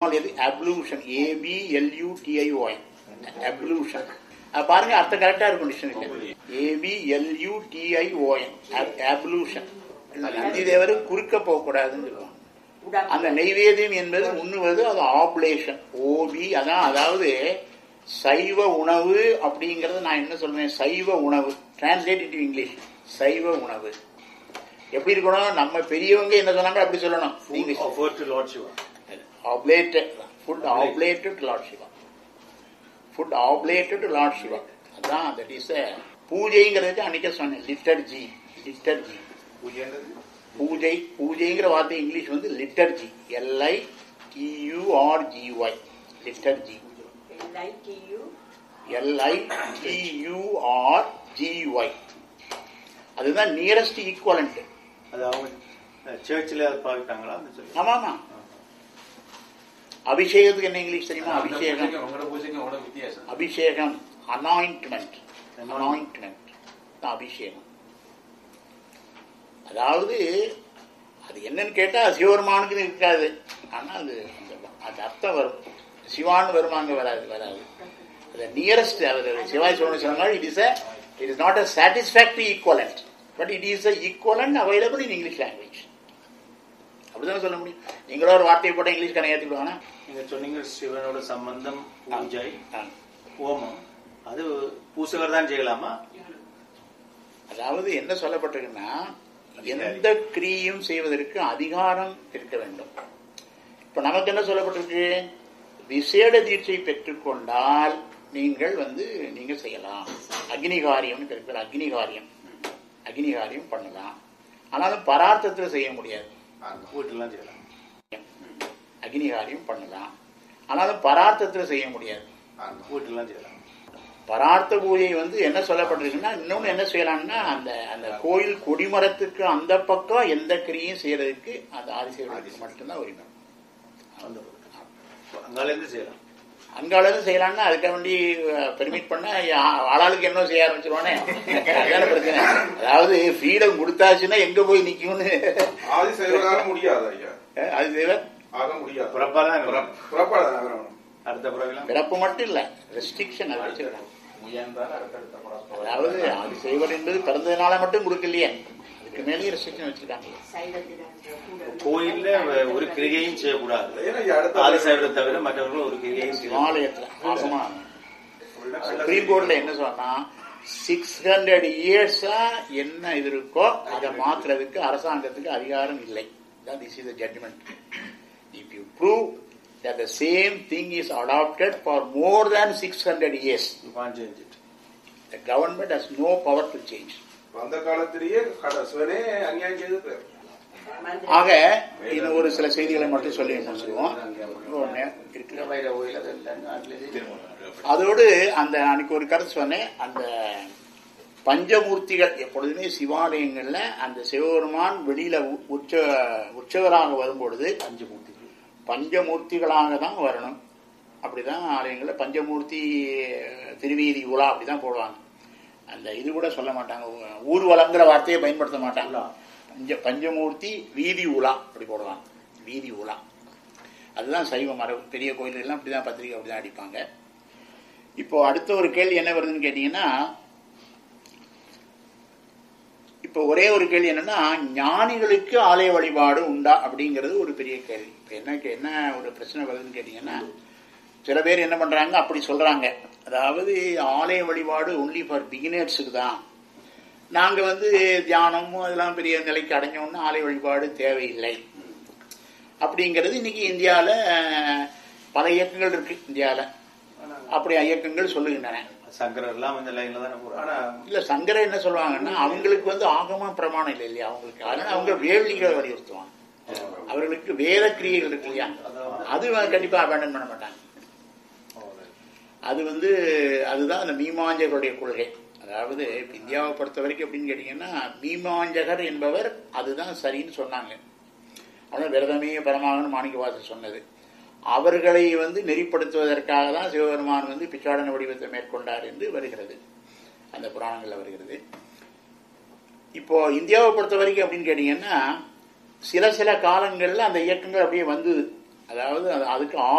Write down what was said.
எது ablution ஏபிஎல்யூடிஐஓஎன் ablution பாருங்க அர்த்தம் கரெக்டா இருக்கும் டிக்ஷனரி ஏபிஎல்யூடிஐஓஎன் அப்ளூஷன் நந்தி தேவர் குறுக்க போக கூடாதுன்னு சொல்லுவாங்க அந்த நெய்வேத்தியம் என்பது உண்ணுவது அது ஆப்லேஷன் ஓபி அதான் அதாவது சைவ உணவு அப்படிங்கறது நான் என்ன சொல்றேன் சைவ உணவு டிரான்ஸ்லேட் டு இங்கிலீஷ் சைவ உணவு எப்படி இருக்கணும் நம்ம பெரியவங்க என்ன சொன்னாங்க அப்படி சொல்லணும் நீங்க offered to Lord Shiva. Oblated food oblated Lord Shiva food oblated Lord Shiva அதான் தட் இஸ் பூஜைங்கிறதுக்கு அன்னைக்கு சொன்னேன் லிட்டர்ஜி லிட்டர்ஜி பூஜை பூஜைங்கிற வார்த்தை இங்கிலீஷ் வந்து liturgy L I T U R G Y liturgy L I T U R G Y அதுதான் நியரஸ்ட் ஈக்குவலண்ட் அது அவங்க சர்ச்சில் அது பாவிட்டாங்களா அந்த சொல்லி ஆமா ஆமா அபிஷேகத்துக்கு என்ன இங்கிலீஷ் தெரியுமா அபிஷேகம் உங்களோட பூஜைக்கு உங்களோட வித்தியாசம் அபிஷேகம் அனாயின்ட்மெண்ட் அனாயின்ட்மெண்ட் தான் அபிஷேகம் அதாவது அது என்னன்னு கேட்டா சிவபெருமானுக்கு இருக்காது ஆனா அது அந்த- அது அர்த்தம் வரும் சிவான்னு வருமாங்க வராது வராது அது நியரஸ்ட் அவர் சிவாஜி சோழன் சொன்ன மாதிரி it is it is not a satisfactory equivalent but it is a equivalent available in English language அப்படிதானே சொல்ல முடியும் நீங்களோ ஒரு வார்த்தையை போட்டால் இங்கிலீஷ்காரன் ஏற்றுக்குவானா நீங்க சொன்னீங்க சிவனோட சம்பந்தம் பூஜை ஹோமம் அது பூசகர் தான் செய்யலாமா அதாவது என்ன சொல்லப்பட்டிருக்குன்னா எந்த கிரியும் செய்வதற்கு அதிகாரம் இருக்க வேண்டும் இப்ப நமக்கு என்ன சொல்லப்பட்டிருக்கு விசேட தீட்சை பெற்றுக்கொண்டால் நீங்கள் வந்து நீங்க செய்யலாம் அக்னி காரியம் இருக்கிற அக்னி காரியம் அக்னி காரியம் பண்ணலாம் ஆனாலும் பரார்த்தத்தில் செய்ய முடியாது வீட்டுலாம் செய்யலாம் அக்னி காரியம் பண்ணலாம் ஆனாலும் பரார்த்தத்தில் செய்ய முடியாது வீட்டுலாம் செய்யலாம் பரார்த்த பூஜை வந்து என்ன சொல்லப்பட்டிருக்குன்னா இன்னொன்னு என்ன செய்யலாம்னா அந்த அந்த கோயில் கொடிமரத்துக்கு அந்த பக்கம் எந்த கிரியும் செய்யறதுக்கு அந்த ஆதிசேவனுக்கு மட்டும்தான் உரிமை அந்த அங்கால இருந்து செய்யலாம் அங்காளரும் செய்யலாம்னா அதுக்காக வேண்டி பெர்மிட் பண்ண ஆ- ஆளாளுக்கு என்ன செய்ய ஆரம்பிச்சிருவானே அதான பிரச்சனை அதாவது ஃப்ரீடம் கொடுத்தாச்சுன்னா எங்க போய் நிக்கும்னு ஆதி செய்வதாக முடியாது ஐயா அது செய்வ ஆக முடியாது புறப்பாதான் புறப்பாடு நகரம் அடுத்த பிறகுலாம் பிறப்பு மட்டும் இல்ல ரெஸ்ட்ரிக்ஷன் அது வச்சிருக்காங்க முயன்றால் அடுத்தடுத்த பரஸ்பரம் அதாவது அது செய்வர் என்பது பிறந்ததுனால மட்டும் கொடுக்கலையே அதுக்கு மேலேயும் ரெஸ்ட்ரிக்ஷன் வச்சிருக்காங்க கோயில்ல ஒரு கிரிகையும் செய்யக்கூடாது ஏன்னா ஐயா, அடுத்த ஆதி சைவரை தவிர மற்றவர்கள் ஒரு கிரிகையும் செய்யலாம் ஆலயத்துல ஆகமா சுப்ரீம் கோர்ட்ல என்ன சொன்னா சிக்ஸ் ஹண்ட்ரட் இயர்ஸா என்ன இது இருக்கோ அதை மாத்துறதுக்கு அரசாங்கத்துக்கு அதிகாரம் இல்லை this is judgment if you prove that the same thing is adopted for more than 600 years You can't change it. the government has no power to change அந்த காலத்திலேயே கட- சிவனே அநியாயம் செய்திருக்காரு ஆக இன்னும் ஒரு சில செய்திகளை மட்டும் சொல்லி முடிச்சிருவோம் ஒண்ணு இருக்கு வைர கோயில் அது எல்லாம் நாட்டிலே அதோடு அந்த அன்னைக்கு ஒரு கருத்து சொன்னேன் அந்த பஞ்சமூர்த்திகள் எப்பொழுதுமே சிவாலயங்கள்ல அந்த சிவபெருமான் வெளியில உ- உற்ச உற்சவராக வரும்பொழுது பஞ்சமூர்த்திகள் பஞ்சமூர்த்திகளாக தான் வரணும் அப்படிதான் ஆலயங்கள்ல பஞ்சமூர்த்தி திருவீதி உலா அப்படிதான் போடுவாங்க அந்த இது கூட சொல்ல மாட்டாங்க ஊ- ஊர்வலங்கிற வார்த்தையை பயன்படுத்த மாட்டாங்க உலா. பஞ்ச பஞ்சமூர்த்தி வீதி உலா அப்படி போடுவாங்க வீதி உலா அதுதான் சைவ மரபு பெரிய கோயில்கள்லாம் அப்படிதான் பத்திரிகை அப்படிதான் அடிப்பாங்க இப்போ அடுத்த ஒரு கேள்வி என்ன வருதுன்னு கேட்டீங்கன்னா இப்போ ஒரே ஒரு கேள்வி என்னன்னா ஞானிகளுக்கு ஆலய வழிபாடு உண்டா அப்படிங்கிறது ஒரு பெரிய கேள்வி இப்போ என்ன கே- என்ன ஒரு பிரச்சனை வருதுன்னு கேட்டீங்கன்னா சில பேர் என்ன பண்றாங்க அப்படி சொல்றாங்க அதாவது ஆலய வழிபாடு ஒன்லி ஃபார் பிகினர்ஸுக்கு தான் நாங்க வந்து தியானமும் அதெல்லாம் பெரிய நிலைக்கு அடைஞ்சோம்னா ஆலய வழிபாடு தேவையில்லை அப்படிங்கிறது இன்னைக்கு இந்தியாவில் பல இயக்கங்கள் இருக்கு இந்தியாவில் அப்படி இயக்கங்கள் சொல்லுகின்றன சங்கரர் எல்லாம் இந்த லைன்ல தானே போறாங்க ஆனா இல்ல சங்கரர் என்ன சொல்லுவாங்கன்னா அவங்களுக்கு வந்து ஆகம பிரமாணம் இல்லை இல்லையா அவங்களுக்கு அதனால அவங்க வேள்விகளை வலியுறுத்துவாங்க அவர்களுக்கு வேத கிரியைகள் இருக்கு இல்லையா அது வந்து கண்டிப்பா அபேண்டன் பண்ண மாட்டாங்க அது வந்து அதுதான் அந்த மீமாஞ்சகருடைய கொள்கை அதாவது இப்ப இந்தியாவை பொறுத்த வரைக்கும் எப்படின்னு கேட்டீங்கன்னா மீமாஞ்சகர் என்பவர் அதுதான் சரின்னு சொன்னாங்க அதான் விரதமே பரமாகனு மாணிக்கவாசர் சொன்னது அவர்களை வந்து நெறிப்படுத்துவதற்காக தான் சிவபெருமான் வந்து பிச்சாடன வடிவத்தை மேற்கொண்டார் என்று வருகிறது அந்த புராணங்கள்ல வருகிறது இப்போ இந்தியாவை பொறுத்த வரைக்கும் அப்படின்னு கேட்டீங்கன்னா சில சில காலங்கள்ல அந்த இயக்கங்கள் அப்படியே வந்தது அதாவது அது- அதுக்கு